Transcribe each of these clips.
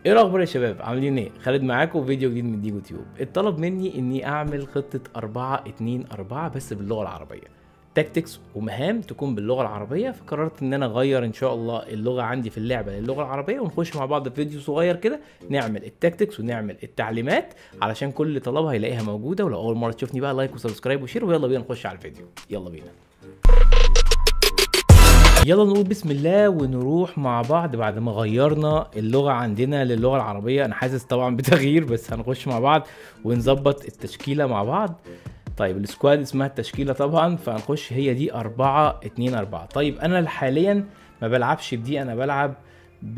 ايه الاخبار يا شباب عاملين ايه خالد معاكم في فيديو جديد من ديجو تيوب اتطلب مني اني اعمل خطه 4 2 4 بس باللغه العربيه تاكتكس ومهام تكون باللغه العربيه فقررت ان انا اغير ان شاء الله اللغه عندي في اللعبه للغه العربيه ونخش مع بعض في فيديو صغير كده نعمل التاكتكس ونعمل التعليمات علشان كل اللي طلبها يلاقيها موجوده ولو اول مره تشوفني بقى لايك وسبسكرايب وشير ويلا بينا نخش على الفيديو يلا بينا يلا نقول بسم الله ونروح مع بعض بعد ما غيرنا اللغة عندنا للغة العربية أنا حاسس طبعا بتغيير بس هنخش مع بعض ونظبط التشكيلة مع بعض طيب السكواد اسمها التشكيلة طبعا فهنخش هي دي أربعة اتنين أربعة طيب أنا حاليا ما بلعبش بدي أنا بلعب ب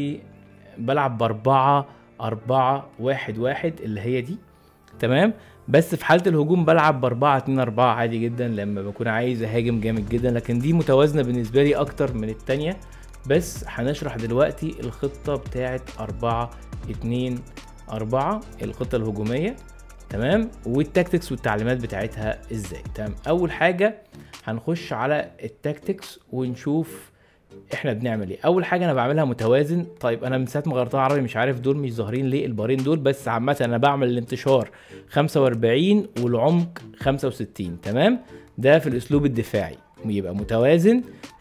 بلعب بأربعة أربعة واحد واحد اللي هي دي تمام بس في حاله الهجوم بلعب ب 4 2 4 عادي جدا لما بكون عايز اهاجم جامد جدا لكن دي متوازنه بالنسبه لي اكتر من التانية بس هنشرح دلوقتي الخطه بتاعه 4 2 4 الخطه الهجوميه تمام والتاكتكس والتعليمات بتاعتها ازاي تمام اول حاجه هنخش على التاكتكس ونشوف احنا بنعمل ايه اول حاجه انا بعملها متوازن طيب انا من ساعه ما غيرتها عربي مش عارف دول مش ظاهرين ليه البارين دول بس عامه انا بعمل الانتشار 45 والعمق 65 تمام ده في الاسلوب الدفاعي يبقى متوازن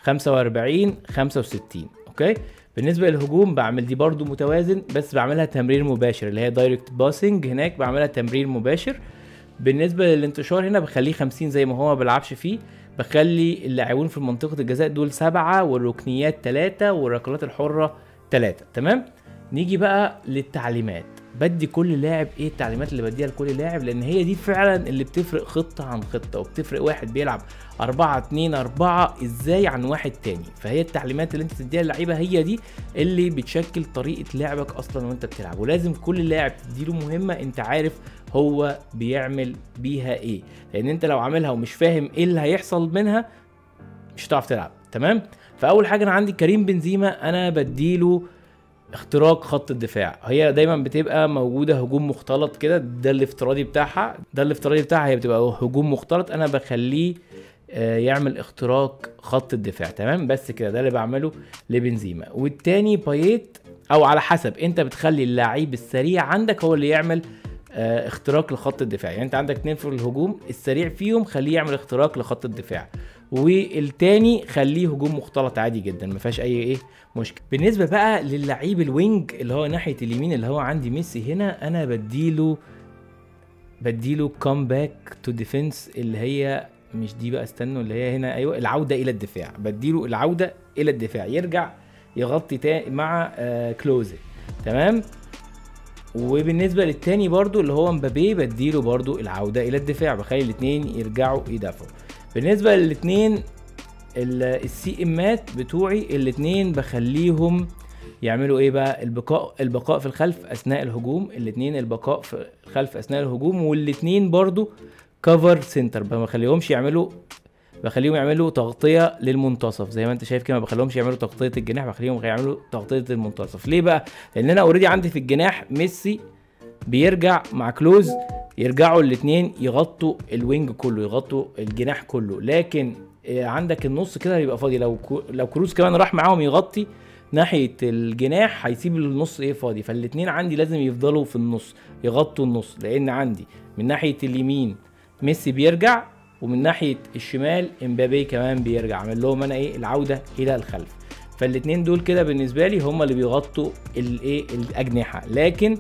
45 65 اوكي بالنسبه للهجوم بعمل دي برضو متوازن بس بعملها تمرير مباشر اللي هي دايركت باسنج هناك بعملها تمرير مباشر بالنسبه للانتشار هنا بخليه 50 زي ما هو ما بلعبش فيه بخلي اللاعبون في منطقة الجزاء دول سبعة والركنيات تلاتة والركلات الحرة تلاتة تمام نيجي بقى للتعليمات بدي كل لاعب ايه التعليمات اللي بديها لكل لاعب لان هي دي فعلا اللي بتفرق خطة عن خطة وبتفرق واحد بيلعب أربعة اتنين أربعة ازاي عن واحد تاني فهي التعليمات اللي انت تديها للعيبة هي دي اللي بتشكل طريقة لعبك اصلا وانت بتلعب ولازم كل لاعب تديله مهمة انت عارف هو بيعمل بيها ايه لان انت لو عاملها ومش فاهم ايه اللي هيحصل منها مش هتعرف تلعب تمام فاول حاجه انا عندي كريم بنزيما انا بديله اختراق خط الدفاع هي دايما بتبقى موجوده هجوم مختلط كده ده الافتراضي بتاعها ده الافتراضي بتاعها هي بتبقى هجوم مختلط انا بخليه يعمل اختراق خط الدفاع تمام بس كده ده اللي بعمله لبنزيما والتاني بايت او على حسب انت بتخلي اللعيب السريع عندك هو اللي يعمل اه اختراق لخط الدفاع يعني انت عندك اتنين في الهجوم السريع فيهم خليه يعمل اختراق لخط الدفاع والتاني خليه هجوم مختلط عادي جدا ما فيهاش اي ايه مشكله بالنسبه بقى للعيب الوينج اللي هو ناحيه اليمين اللي هو عندي ميسي هنا انا بديله بديله كوم باك تو ديفنس اللي هي مش دي بقى استنوا اللي هي هنا ايوه العوده الى الدفاع بديله العوده الى الدفاع يرجع يغطي تاني مع آه كلوزي تمام وبالنسبه للتاني برضو اللي هو مبابي بديله برضو العوده الى الدفاع بخلي الاثنين يرجعوا يدافعوا بالنسبه للاثنين السي امات بتوعي الاثنين بخليهم يعملوا ايه بقى البقاء البقاء في الخلف اثناء الهجوم الاثنين البقاء في الخلف اثناء الهجوم والاثنين برضو كفر سنتر ما بخليهمش يعملوا بخليهم يعملوا تغطيه للمنتصف زي ما انت شايف كده ما بخليهمش يعملوا تغطيه الجناح بخليهم يعملوا تغطيه المنتصف ليه بقى لان انا اوريدي عندي في الجناح ميسي بيرجع مع كلوز يرجعوا الاثنين يغطوا الوينج كله يغطوا الجناح كله لكن عندك النص كده يبقى فاضي لو لو كروز كمان راح معاهم يغطي ناحيه الجناح هيسيب النص ايه فاضي فالاثنين عندي لازم يفضلوا في النص يغطوا النص لان عندي من ناحيه اليمين ميسي بيرجع ومن ناحيه الشمال امبابي كمان بيرجع عامل لهم انا ايه العوده الى الخلف فالاثنين دول كده بالنسبه لي هم اللي بيغطوا الايه الاجنحه لكن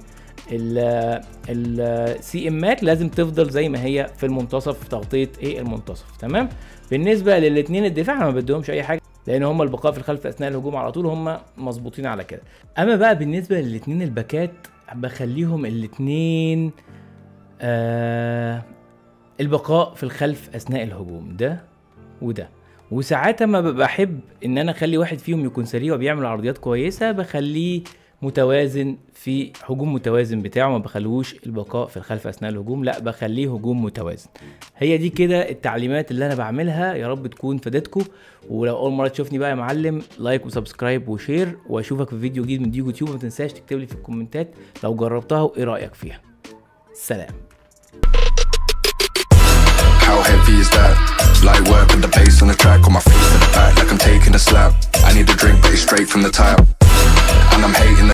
السي امات لازم تفضل زي ما هي في المنتصف تغطيه ايه المنتصف تمام بالنسبه للاثنين الدفاع ما بديهمش اي حاجه لان هم البقاء في الخلف اثناء الهجوم على طول هم مظبوطين على كده اما بقى بالنسبه للاثنين الباكات بخليهم الاثنين آه البقاء في الخلف اثناء الهجوم ده وده وساعات ما بحب ان انا اخلي واحد فيهم يكون سريع وبيعمل عرضيات كويسه بخليه متوازن في هجوم متوازن بتاعه ما بخليهوش البقاء في الخلف اثناء الهجوم لا بخليه هجوم متوازن هي دي كده التعليمات اللي انا بعملها يا رب تكون فادتكم ولو اول مره تشوفني بقى يا معلم لايك وسبسكرايب وشير واشوفك في فيديو جديد من ديجو تيوب ما تنساش تكتب لي في الكومنتات لو جربتها وايه رايك فيها سلام How heavy is that? Light work with the bass on the track on my face to the back like I'm taking a slap. I need a drink, but it's straight from the tap. And I'm hating the